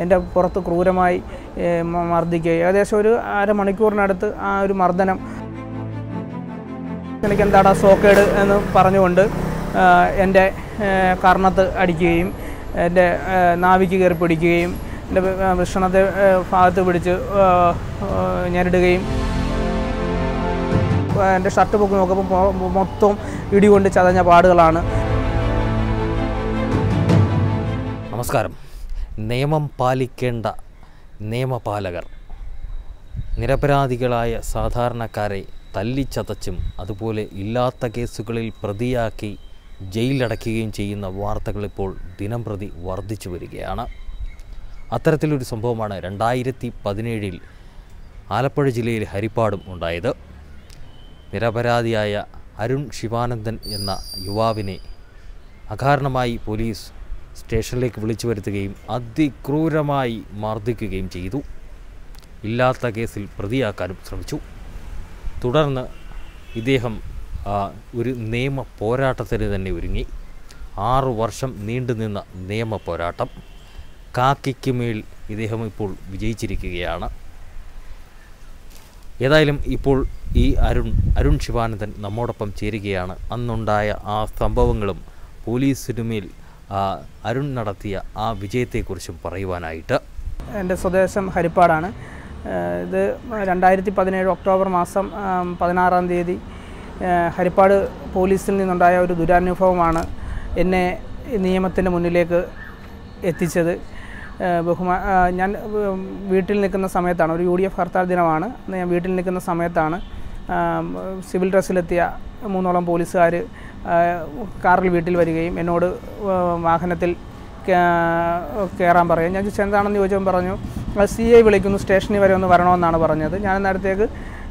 എൻ്റെ പുറത്ത് ക്രൂരമായി ഏഹ്, മ- മർദ്ദിക്കുകയും ഏകദേശം ഒരു അരമണിക്കൂറിനടുത്ത് ആ ഒരു മർദ്ദനം എനിക്ക് എന്താടാ സോക്കേട് എന്ന് പറഞ്ഞുകൊണ്ട് ആ, എൻ്റെ ആ, കർണത്ത് അടിക്കുകയും എൻ്റെ ആ, നാവിക്ക് കയറി പിടിക്കുകയും എൻ്റെ വി- ആ, വൃഷണത്തെ ആ, ഭാഗത്ത് പിടിച്ച് ആ, ആ, ഞെരടുകയും ആ, എൻ്റെ ഷർട്ട് പൊക്കി നോക്കുമ്പോൾ മൊ- മൊത്തം ഇടികൊണ്ട് ചതഞ്ഞ പാടുകളാണ് നമസ്കാരം നിയമം പാലിക്കേണ്ട നിയമപാലകർ നിരപരാധികളായ സാധാരണക്കാരെ തല്ലിച്ചതച്ചും അതുപോലെ ഇല്ലാത്ത കേസുകളിൽ പ്രതിയാക്കി ജയിലടയ്ക്കുകയും ചെയ്യുന്ന വാർത്തകൾ ഇപ്പോൾ ദിനംപ്രതി വർദ്ധിച്ചു വരികയാണ് അത്തരത്തിലൊരു സംഭവമാണ് രണ്ടായിരത്തി പതിനേഴിൽ ആലപ്പുഴ ജില്ലയിൽ ഹരിപ്പാടും ഉണ്ടായത് നിരപരാധിയായ അരുൺ ശിവാനന്ദൻ എന്ന യുവാവിനെ അകാരണമായി പോലീസ് സ്റ്റേഷനിലേക്ക് വിളിച്ചു വരുത്തുകയും അതിക്രൂരമായി മർദ്ദിക്കുകയും ചെയ്തു ഇല്ലാത്ത കേസിൽ പ്രതിയാക്കാനും ശ്രമിച്ചു തുടർന്ന് ഇദ്ദേഹം ആ, ഒരു നിയമ പോരാട്ടത്തിന് തന്നെ ഒരുങ്ങി ആറു വർഷം നീണ്ടുനിന്ന നിയമ പോരാട്ടം കാക്കിക്ക് മേൽ ഇദ്ദേഹം ഇപ്പോൾ വിജയിച്ചിരിക്കുകയാണ് ഏതായാലും ഇപ്പോൾ ഈ അരുൺ അരുൺ ശിവാനന്ദൻ നമ്മോടൊപ്പം ചേരുകയാണ് അന്നുണ്ടായ ആ സംഭവങ്ങളും പോലീസിനുമേൽ ആ, അരുൺ നടത്തിയ ആ വിജയത്തെക്കുറിച്ചും പറയുവാനായിട്ട് എൻ്റെ സ്വദേശം ഹരിപ്പാടാണ് ആ, ഇത് രണ്ടായിരത്തി പതിനേഴ് ഒക്ടോബർ മാസം ആ, പതിനാറാം തീയതി ആ, ഹരിപ്പാട് പോലീസിൽ നിന്നുണ്ടായ ഒരു ദുരനുഭവമാണ് എന്നെ നിയമത്തിൻ്റെ മുന്നിലേക്ക് എത്തിച്ചത് ആ, ബഹുമാ ആ, ഞാൻ ഉം, വീട്ടിൽ നിൽക്കുന്ന സമയത്താണ് ഒരു യു ഡി എഫ് ഹർത്താൽ ദിനമാണ് അന്ന് ഞാൻ വീട്ടിൽ നിൽക്കുന്ന സമയത്താണ് ആ, സിവിൽ ഡ്രസ്സിലെത്തിയ മൂന്നോളം പോലീസുകാർ കാറിൽ വീട്ടിൽ വരികയും എന്നോട് ആ, വാഹനത്തിൽ കേ- കയറാൻ പറയും ഞാൻ ചോദിച്ചു എന്താണെന്ന് ചോദിച്ചപ്പോൾ പറഞ്ഞു സി ഐ വിളിക്കുന്നു സ്റ്റേഷനിൽ വരെ ഒന്ന് വരണമെന്നാണ് പറഞ്ഞത് ഞാൻ നേരത്തേക്ക്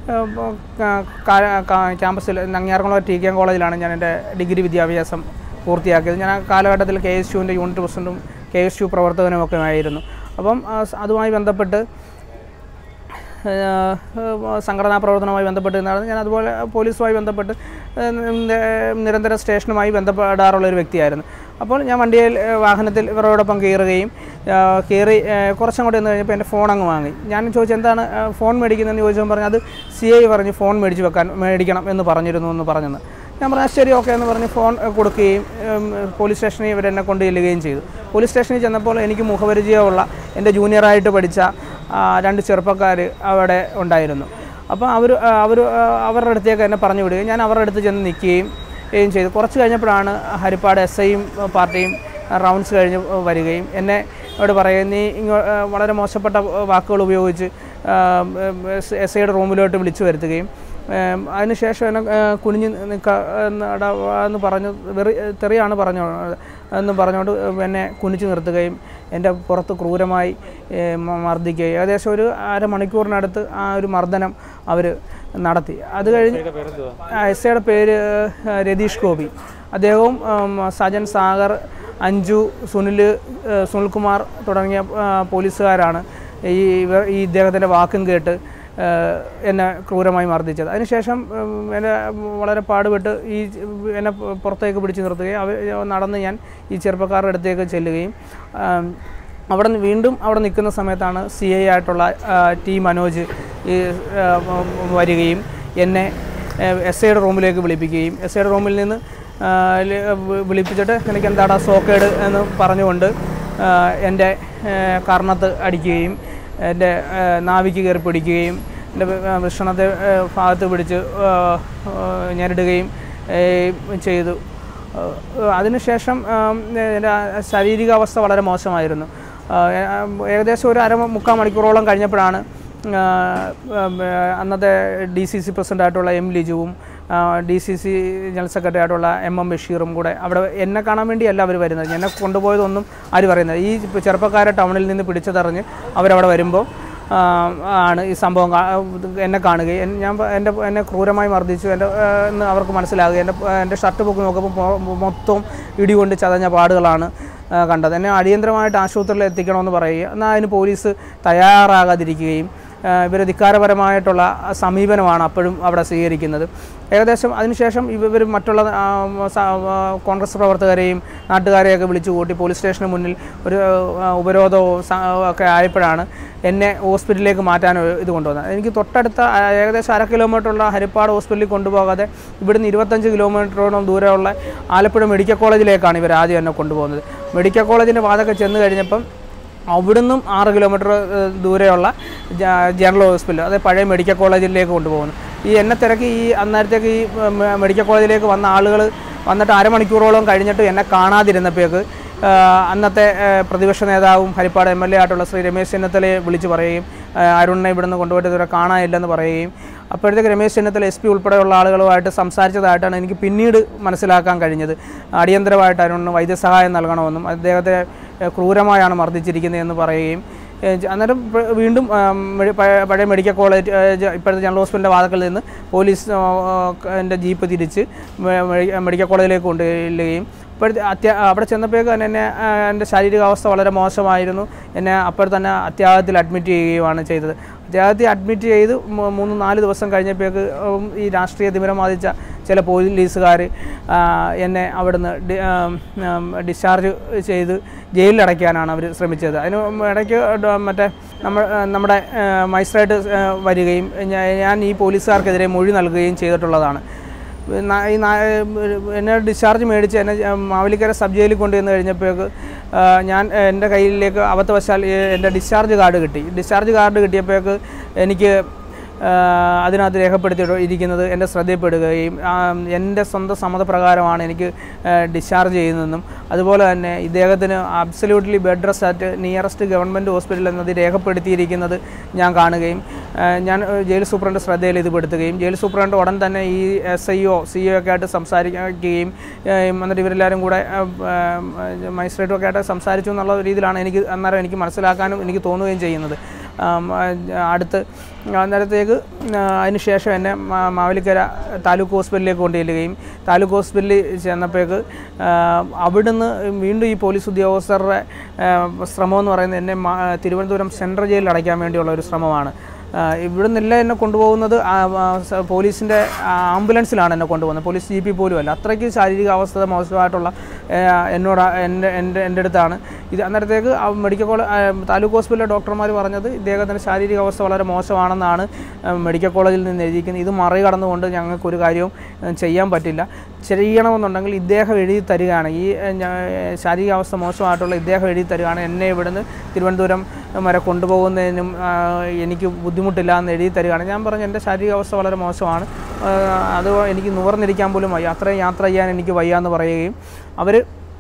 ക്യാമ്പസിൽ നങ്ങിയാർകുളം ടി കെ എം കോളേജിലാണ് ഞാൻ എൻ്റെ ഡിഗ്രി വിദ്യാഭ്യാസം പൂർത്തിയാക്കിയത് ഞാൻ ആ കാലഘട്ടത്തിൽ കെ എസ് യുവിൻ്റെ യൂണിറ്റ് പ്രസിഡൻറ്റും കെ എസ് യു പ്രവർത്തകനും ഒക്കെ ആയിരുന്നു അപ്പം ആ, സ- അതുമായി ബന്ധപ്പെട്ട് ഏഹ്, സംഘടനാ പ്രവർത്തനവുമായി ബന്ധപ്പെട്ട് നിന്നാണ് ഞാൻ അതുപോലെ പോലീസുമായി ബന്ധപ്പെട്ട് ഏഹ്, നി- നിരന്തരം സ്റ്റേഷനുമായി ബന്ധപ്പെടാറുള്ള ഒരു വ്യക്തിയായിരുന്നു അപ്പോൾ ഞാൻ വണ്ടിയിൽ ഏഹ്, വാഹനത്തിൽ ഇവരോടൊപ്പം കയറുകയും ഏഹ്, കയറി ഏഹ്, കുറച്ചങ്ങോട്ട് ചെന്ന് കഴിഞ്ഞപ്പോൾ എൻ്റെ ഫോൺ അങ്ങ് വാങ്ങി ഞാൻ ചോദിച്ചു എന്താണ് ഏഹ്, ഫോൺ മേടിക്കുന്നതെന്ന് ചോദിച്ചപ്പോൾ പറഞ്ഞു അത് സി ഐ പറഞ്ഞ് ഫോൺ മേടിച്ച് വെക്കാൻ മേടിക്കണം എന്ന് പറഞ്ഞിരുന്നു എന്ന് പറഞ്ഞെന്ന് ഞാൻ പറഞ്ഞു "ആ, ശരി ഓക്കെ എന്ന് പറഞ്ഞ് ഫോൺ ഏഹ്, കൊടുക്കുകയും ഏഹ്, പോലീസ് സ്റ്റേഷനിൽ ഇവരെന്നെ കൊണ്ട് ചെല്ലുകയും ചെയ്തു പോലീസ് സ്റ്റേഷനിൽ ചെന്നപ്പോൾ എനിക്ക് മുഖപരിചയമുള്ള എൻ്റെ ജൂനിയറായിട്ട് പഠിച്ച ആ, രണ്ട് ചെറുപ്പക്കാർ അവിടെ ഉണ്ടായിരുന്നു അപ്പോൾ അവർ അവർ അവരുടെ അടുത്തേക്ക് എന്നെ പറഞ്ഞു വിടുകയും ഞാൻ അവരുടെ അടുത്ത് ചെന്ന് നിൽക്കുകയും യും ചെയ്തു കുറച്ച് കഴിഞ്ഞപ്പോഴാണ് ഹരിപ്പാട് എസ് ഐയും പാർട്ടിയും റൗണ്ട്സ് കഴിഞ്ഞ് വരികയും എന്നെ അവിടെ പറയും നീ ഇങ്ങോ ആ, വളരെ മോശപ്പെട്ട വാക്കുകൾ ഉപയോഗിച്ച് എസ് ഐയുടെ റൂമിലോട്ട് വിളിച്ചു വരുത്തുകയും ഏം, അതിനുശേഷം എന്നെ ഏ, കുനിഞ്ഞ് നിൽക്ക എന്നടാ എന്ന് പറഞ്ഞു വെറി തെറിയാണ് പറഞ്ഞു എന്ന് പറഞ്ഞുകൊണ്ട് എന്നെ കുനിച്ച് നിർത്തുകയും എൻ്റെ പുറത്ത് ക്രൂരമായി ഏ, മ- മർദ്ദിക്കുകയും ഏകദേശം ഒരു അരമണിക്കൂറിനടുത്ത് ആ ഒരു മർദ്ദനം അവർ നടത്തി അത് കഴിഞ്ഞ് എസ് ഐയുടെ പേര് ഏ, രതീഷ് ഗോപി അദ്ദേഹവും ഉം, സജൻ സാഗർ അഞ്ജു സുനിൽ ഏ, സുനിൽകുമാർ തുടങ്ങിയ ആ, പോലീസുകാരാണ് ഈ ഇവർ ഈ ഇദ്ദേഹത്തിൻ്റെ വാക്കും കേട്ട് ഏഹ് എന്നെ ക്രൂരമായി മർദ്ദിച്ചത് അതിനുശേഷം ഉം, എന്നെ വളരെ പാടുപെട്ട് ഈ എന്നെ പുറത്തേക്ക് പിടിച്ചു നിർത്തുകയും അവർ നടന്ന് ഞാൻ ഈ ചെറുപ്പക്കാരുടെ അടുത്തേക്ക് ചെല്ലുകയും ആം, അവിടെ നിന്ന് വീണ്ടും അവിടെ നിൽക്കുന്ന സമയത്താണ് സി ഐ ആയിട്ടുള്ള ആ, ടി മനോജ് ഈ ആ, വരികയും എന്നെ എസ് ഐയുടെ റൂമിലേക്ക് വിളിപ്പിക്കുകയും എസ് ഐയുടെ റൂമിൽ നിന്ന് ആ, ല് വി- വിളിപ്പിച്ചിട്ട് എനിക്ക് എന്താടാ സോക്കേട് എന്ന് പറഞ്ഞുകൊണ്ട് ആ, എൻ്റെ ആ, കർണത്ത് അടിക്കുകയും എൻ്റെ ആ, നാവിക്ക് കയറി പിടിക്കുകയും എൻ്റെ വി- ആ, വൃഷണത്തെ ആ, ഭാഗത്ത് പിടിച്ച് ആ, ആ, ഞെരടുകയും ഏ, ചെയ്തു ആ, അതിനുശേഷം ആം, എൻ്റെ ശാരീരികാവസ്ഥ വളരെ മോശമായിരുന്നു ആ, ഏ- ഏകദേശം ഒരു അര മുക്കാൽ മണിക്കൂറോളം കഴിഞ്ഞപ്പോഴാണ് ആ, ഉം, ആ, അന്നത്തെ ഡി സി സി പ്രസിഡൻ്റായിട്ടുള്ള എം ലിജുവും D C C general secretary ആയിട്ടുള്ള എം എം ബഷീറും കൂടെ അവിടെ എന്നെ കാണാൻ വേണ്ടിയല്ല അവർ വരുന്നത് എന്നെ കൊണ്ടുപോയതൊന്നും ആര് പറയുന്നത് ഈ ചെറുപ്പക്കാരെ ടൗണിൽ നിന്ന് പിടിച്ചതറിഞ്ഞ് അവരവിടെ വരുമ്പോൾ ആ, ആണ് ഈ സംഭവം കാ- എന്നെ കാണുകയും എൻ- ഞാൻ പ- എൻ്റെ എന്നെ ക്രൂരമായി മർദ്ദിച്ചു എൻ്റെ ആ, എന്ന് അവർക്ക് മനസ്സിലാകുക എൻ്റെ എൻ്റെ ഷർട്ട് പൊക്കി നോക്കുമ്പോൾ മൊ- മൊത്തം ഇടികൊണ്ട് ചതഞ്ഞ പാടുകളാണ് ആ, കണ്ടത് എന്നെ അടിയന്തരമായിട്ട് ആശുപത്രിയിൽ എത്തിക്കണമെന്ന് പറയുക എന്നാൽ അതിന് പോലീസ് തയ്യാറാകാതിരിക്കുകയും ഇവർ ധിക്കാരപരമായിട്ടുള്ള സമീപനമാണ് അപ്പോഴും അവിടെ സ്വീകരിക്കുന്നത് ഏകദേശം അതിനുശേഷം ഇവർ മറ്റുള്ള ആ, സ- ആ, കോൺഗ്രസ് പ്രവർത്തകരെയും നാട്ടുകാരെയൊക്കെ വിളിച്ചു കൂട്ടി പോലീസ് സ്റ്റേഷന് മുന്നിൽ ഒരു ആ, ഉപരോധവും സ- ഒക്കെ ആയപ്പോഴാണ് എന്നെ ഹോസ്പിറ്റലിലേക്ക് മാറ്റാൻ ഇത് കൊണ്ടുവന്നത് എനിക്ക് തൊട്ടടുത്ത ആ, ഏകദേശം അര കിലോമീറ്ററുള്ള ഹരിപ്പാട് ഹോസ്പിറ്റലിൽ കൊണ്ടുപോകാതെ ഇവിടുന്ന് ഇരുപത്തഞ്ച് കിലോമീറ്ററോളം ദൂരമുള്ള ആലപ്പുഴ മെഡിക്കൽ കോളേജിലേക്കാണ് ഇവർ ആദ്യം എന്നെ കൊണ്ടുപോകുന്നത് മെഡിക്കൽ കോളേജിൻ്റെ വാതൊക്കെ ചെന്ന് കഴിഞ്ഞപ്പം അവിടുന്നും ആറ് കിലോമീറ്റർ ഏഹ്, ദൂരെയുള്ള ജ- ജനറൽ ഹോസ്പിറ്റൽ അതായത് പഴയ മെഡിക്കൽ കോളേജിലേക്ക് കൊണ്ടുപോകുന്നു ഈ എന്നെ തിരക്ക് ഈ അന്നേരത്തേക്ക് ഈ മെ- മെഡിക്കൽ കോളേജിലേക്ക് വന്ന ആളുകൾ വന്നിട്ട് അരമണിക്കൂറോളം കഴിഞ്ഞിട്ട് എന്നെ കാണാതിരുന്നപ്പോഴേക്ക് ഏഹ്, അന്നത്തെ ഏഹ്, പ്രതിപക്ഷ നേതാവും ഹരിപ്പാട് എം എൽ എ ആയിട്ടുള്ള ശ്രീ രമേശ് ചെന്നിത്തലയെ വിളിച്ച് പറയുകയും ഏഹ്, അരുണിനെ ഇവിടുന്ന് കൊണ്ടുപോയിട്ട് ഇതുവരെ കാണാനില്ലെന്ന് പറയുകയും അപ്പോഴത്തേക്ക് രമേശ് ചെന്നിത്തല എസ് പി ഉൾപ്പെടെയുള്ള ആളുകളുമായിട്ട് സംസാരിച്ചതായിട്ടാണ് എനിക്ക് പിന്നീട് മനസ്സിലാക്കാൻ കഴിഞ്ഞത് അടിയന്തരമായിട്ട് അരുണിന് വൈദ്യസഹായം നൽകണമെന്നും അദ്ദേഹത്തെ ഏഹ്, ക്രൂരമായാണ് മർദ്ദിച്ചിരിക്കുന്നതെന്ന് പറയുകയും ഏഹ്, ജ- അന്നേരം പ- വീണ്ടും ആം, മെഡി- പഴയ പഴയ മെഡിക്കൽ കോളേജ് ഏഹ്, ജ- ഇപ്പോഴത്തെ ജനറൽ ഹോസ്പിറ്റലിൻ്റെ വാതക്കിൽ നിന്ന് പോലീസ് എൻ്റെ ജീപ്പ് തിരിച്ച് മെ- മെഡി- മെഡിക്കൽ കോളേജിലേക്ക് കൊണ്ടുചെല്ലുകയും ഇപ്പോഴത്തെ അത്യാ അവിടെ ചെന്നപ്പോഴേക്ക് തന്നെ എന്നെ ആ, എൻ്റെ ശാരീരികാവസ്ഥ വളരെ മോശമായിരുന്നു എന്നെ അപ്പോൾ തന്നെ അത്യാഹത്തിൽ അഡ്മിറ്റ് ചെയ്യുകയാണ് ചെയ്തത് അത്യാഹത്തിൽ അഡ്മിറ്റ് ചെയ്ത് മൂ- മൂന്ന് നാല് ദിവസം കഴിഞ്ഞപ്പോഴേക്ക് ഉം, ഈ രാഷ്ട്രീയ തിമിരം ബാധിച്ച ചില പോലീസുകാർ എന്നെ അവിടുന്ന് ഡി- ആം, ആം, ഡിസ്ചാർജ് ചെയ്ത് ജയിലിലടയ്ക്കാനാണ് അവർ ശ്രമിച്ചത് അതിന് ഇടയ്ക്ക് ഡ- മറ്റേ നമ്മ നമ്മുടെ മജിസ്ട്രേറ്റ് വരികയും ഞാ- ഞാൻ ഈ പോലീസുകാർക്കെതിരെ മൊഴി നൽകുകയും ചെയ്തിട്ടുള്ളതാണ് നാ- ഈ നാ- എന്നെ ഡിസ്ചാർജ് മേടിച്ച് എന്നെ മാവേലിക്കര സബ് ജയിലിൽ കൊണ്ടുവന്ന് കഴിഞ്ഞപ്പോഴേക്ക് ആ, ഞാൻ എൻ്റെ കയ്യിലേക്ക് അബദ്ധവശാൽ ഈ എൻ്റെ ഡിസ്ചാർജ് കാർഡ് കിട്ടി ഡിസ്ചാർജ് കാർഡ് കിട്ടിയപ്പോഴേക്ക് എനിക്ക് ആ, അതിനകത്ത് രേഖപ്പെടുത്തി ഇരിക്കുന്നത് എൻ്റെ ശ്രദ്ധയിൽപ്പെടുകയും ആ, എൻ്റെ സ്വന്തം സമ്മതപ്രകാരമാണ് എനിക്ക് ആ, ഡിസ്ചാർജ് ചെയ്യുന്നതെന്നും അതുപോലെ തന്നെ ഇദ്ദേഹത്തിന് absolutely bed rest at nearest government hospital എന്നത് രേഖപ്പെടുത്തിയിരിക്കുന്നത് ഞാൻ കാണുകയും ആ, ഞാൻ ആ, ജയിൽ സൂപ്രണ്ട് ശ്രദ്ധയിൽ ഇത് പെടുത്തുകയും ജയിൽ സൂപ്രണ്ട് ഉടൻ തന്നെ ഈ എസ് ഐ ഒ സി ഒ ഒക്കെ ആയിട്ട് സംസാരിക്കുകയും ആ, എന്നിട്ട് ഇവരെല്ലാവരും കൂടെ മജിസ്ട്രേറ്റും ഒക്കെ ആയിട്ട് സംസാരിച്ചു എന്നുള്ള രീതിയിലാണ് എനിക്ക് അന്നേരം എനിക്ക് മനസ്സിലാക്കാനും എനിക്ക് തോന്നുകയും ചെയ്യുന്നത് ആം, ആ, അടുത്ത് അന്നേരത്തേക്ക് ആ, അതിന് ശേഷം എന്നെ മാ- മാവേലിക്കര താലൂക്ക് ഹോസ്പിറ്റലിലേക്ക് കൊണ്ടുചെല്ലുകയും താലൂക്ക് ഹോസ്പിറ്റലിൽ ചെന്നപ്പോഴേക്ക് ആ, അവിടുന്ന് വീണ്ടും ഈ പോലീസ് ഉദ്യോഗസ്ഥരുടെ ആ, ശ്രമം എന്ന് പറയുന്നത് എന്നെ മാ- തിരുവനന്തപുരം സെൻട്രൽ ജയിലിൽ അടയ്ക്കാൻ വേണ്ടിയുള്ള ഒരു ശ്രമമാണ് ആ, ഇവിടുന്നെല്ലാം എന്നെ കൊണ്ടുപോകുന്നത് ആ, ആ, സ- പോലീസിൻ്റെ ആംബുലൻസിലാണ് എന്നെ കൊണ്ടുപോകുന്നത് പോലീസ് ജി പി പോലും അല്ല അത്രയ്ക്ക് ശാരീരികാവസ്ഥ മോശമായിട്ടുള്ള ആ, എന്നോട് ആ- എൻ്റെ എൻ്റെ എൻ്റെ അടുത്താണ് ഇത് അന്നേരത്തേക്ക് ആ മെഡിക്കൽ കോളേജ് താലൂക്ക് ഹോസ്പിറ്റലിലെ ഡോക്ടർമാർ പറഞ്ഞത് ഇദ്ദേഹത്തിൻ്റെ ശാരീരികാവസ്ഥ വളരെ മോശമാണെന്നാണ് ആ, മെഡിക്കൽ കോളേജിൽ നിന്ന് എഴുതിയിരിക്കുന്നത് ഇത് മറികടന്നുകൊണ്ട് ഞങ്ങൾക്ക് ഒരു കാര്യവും ആ, ചെയ്യാൻ പറ്റില്ല ചെയ്യണമെന്നുണ്ടെങ്കിൽ ഇദ്ദേഹം എഴുതി തരികയാണ് ഈ ആ, ഞാ- ശാരീരികാവസ്ഥ മോശമായിട്ടുള്ള ഇദ്ദേഹം എഴുതി തരികയാണ് എന്നെ ഇവിടുന്ന് തിരുവനന്തപുരം വരെ കൊണ്ടുപോകുന്നതിനും ആ, എനിക്ക് ബുദ്ധിമുട്ടില്ല എന്ന് എഴുതി തരികയാണ് ഞാൻ പറഞ്ഞു എൻ്റെ ശാരീരികാവസ്ഥ വളരെ മോശമാണ് ആ, അത് എനിക്ക് nuവർന്നിരിക്കാൻ പോലും വയ്യ അത്രയും യാത്ര ചെയ്യാൻ എനിക്ക് വയ്യ എന്ന് പറയുകയും അവർ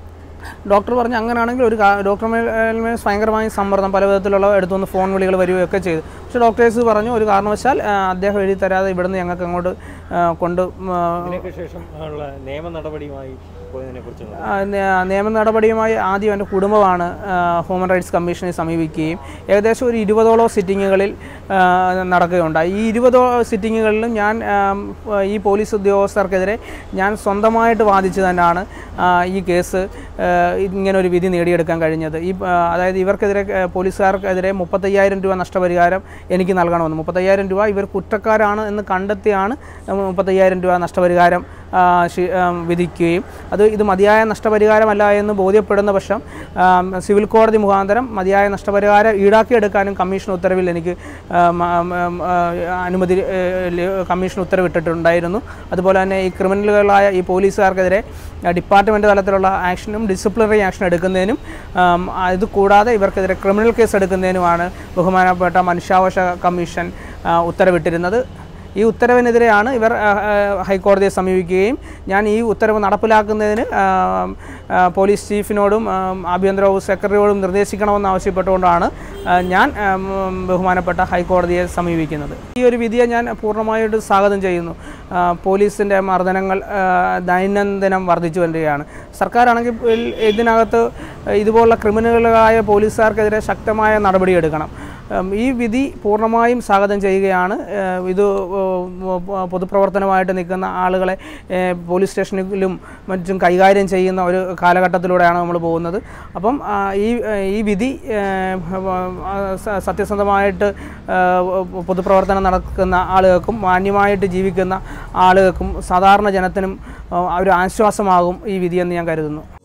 ഡോക്ടർ പറഞ്ഞു അങ്ങനെയാണെങ്കിൽ ഒരു കാ- ഡോക്ടർമേൽ മേൽ ഭയങ്കരമായ സമ്മർദ്ദം പല വിധത്തിലുള്ള എടുത്തുനിന്ന് ഫോൺ വിളികൾ വരികയൊക്കെ ചെയ്തു പക്ഷേ ഡോക്ടേഴ്സ് പറഞ്ഞു ഒരു കാരണവശാൽ ആ, അദ്ദേഹം എഴുതി തരാതെ ഇവിടുന്ന് ഞങ്ങൾക്ക് അങ്ങോട്ട് ആ, കൊണ്ട് ആ, ഇതിനൊക്കെ ശേഷം ഉള്ള നിയമ നടപടിയുമായി പോയതിനെ കുറിച്ചുള്ള ആ, നേ- നിയമ നടപടിയുമായി ആദ്യം എൻ്റെ കുടുംബമാണ് ആ, ഹ്യൂമൻ റൈറ്റ്സ് കമ്മീഷനെ സമീപിക്കുകയും ഏകദേശം ഒരു ഇരുപതോളം സിറ്റിങ്ങുകളിൽ ആ, നടക്കുകയുണ്ടായി ഈ ഇരുപതോ സിറ്റിങ്ങുകളിലും ഞാൻ ആം, ഈ പോലീസ് ഉദ്യോഗസ്ഥർക്കെതിരെ ഞാൻ സ്വന്തമായിട്ട് വാദിച്ചു തന്നെയാണ് ആ, ഈ കേസ് ആ, ഇങ്ങനെ ഒരു വിധി നേടിയെടുക്കാൻ കഴിഞ്ഞത് ഈ ആ, അതായത് ഇവർക്കെതിരെ ആ, പോലീസുകാർക്കെതിരെ മുപ്പത്തയ്യായിരം രൂപ നഷ്ടപരിഹാരം എനിക്ക് നൽകണമെന്ന് മുപ്പത്തയ്യായിരം രൂപ ഇവർ കുറ്റക്കാരാണ് എന്ന് കണ്ടെത്തിയാണ് മുപ്പത്തയ്യായിരം രൂപ നഷ്ടപരിഹാരം ആ, ശി- ആ, വിധിക്കുകയും അത് ഇത് മതിയായ നഷ്ടപരിഹാരമല്ല എന്ന് ബോധ്യപ്പെടുന്ന പക്ഷം ആ, സിവിൽ കോടതി മുഖാന്തരം മതിയായ നഷ്ടപരിഹാരം ഈടാക്കിയെടുക്കാനും കമ്മീഷൻ ഉത്തരവിൽ എനിക്ക് ആ, മ- മ- ആ, അനുമതി ഏ, ല- കമ്മീഷൻ ഉത്തരവിട്ടിട്ടുണ്ടായിരുന്നു അതുപോലെ തന്നെ ഈ ക്രിമിനലുകളായ ഈ പോലീസുകാർക്കെതിരെ ആ, ഡിപ്പാർട്ട്മെൻറ്റ് തലത്തിലുള്ള ആക്ഷനും ഡിസിപ്ലിനറി ആക്ഷൻ എടുക്കുന്നതിനും ആം, ഇത് കൂടാതെ ഇവർക്കെതിരെ ക്രിമിനൽ കേസ് എടുക്കുന്നതിനുമാണ് ബഹുമാനപ്പെട്ട മനുഷ്യാവകാശ കമ്മീഷൻ ആ, ഉത്തരവിട്ടിരുന്നത് ഈ ഉത്തരവിനെതിരെയാണ് ഇവർ ആ, ആ, ഹൈക്കോടതിയെ സമീപിക്കുകയും ഞാൻ ഈ ഉത്തരവ് നടപ്പിലാക്കുന്നതിന് ആ, ആ, പോലീസ് ചീഫിനോടും ആ, ആഭ്യന്തര വകുപ്പ് സെക്രട്ടറിയോടും നിർദ്ദേശിക്കണമെന്ന് ആവശ്യപ്പെട്ടുകൊണ്ടാണ് ആ, ഞാൻ ആ, ഉം, ബഹുമാനപ്പെട്ട ഹൈക്കോടതിയെ സമീപിക്കുന്നത് ഈ ഒരു വിധിയെ ഞാൻ പൂർണ്ണമായിട്ട് സ്വാഗതം ചെയ്യുന്നു ആ, പോലീസിൻ്റെ മർദ്ദനങ്ങൾ ആ, ദൈനംദിനം വർദ്ധിച്ചു വരികയാണ് സർക്കാരാണെങ്കിൽ ഇതിനകത്ത് ഇതുപോലുള്ള ക്രിമിനലുകളായ പോലീസുകാർക്കെതിരെ ശക്തമായ നടപടിയെടുക്കണം ഉം, ഈ വിധി പൂർണ്ണമായും സ്വാഗതം ചെയ്യുകയാണ് ഏഹ്, ഇത് ഏഹ്, പൊതുപ്രവർത്തനമായിട്ട് നിൽക്കുന്ന ആളുകളെ ഏഹ്, പോലീസ് സ്റ്റേഷനിലും മറ്റും കൈകാര്യം ചെയ്യുന്ന ഒരു കാലഘട്ടത്തിലൂടെയാണ് നമ്മൾ പോകുന്നത് അപ്പം ആ, ഈ ഈ വിധി ഏഹ്, ആ, സ- സത്യസന്ധമായിട്ട് ഏഹ്, പൊതുപ്രവർത്തനം നടക്കുന്ന ആളുകൾക്കും മാന്യമായിട്ട് ജീവിക്കുന്ന ആളുകൾക്കും സാധാരണ ജനത്തിനും ആ, ഒരു ആശ്വാസമാകും ഈ വിധിയെന്ന് ഞാൻ കരുതുന്നു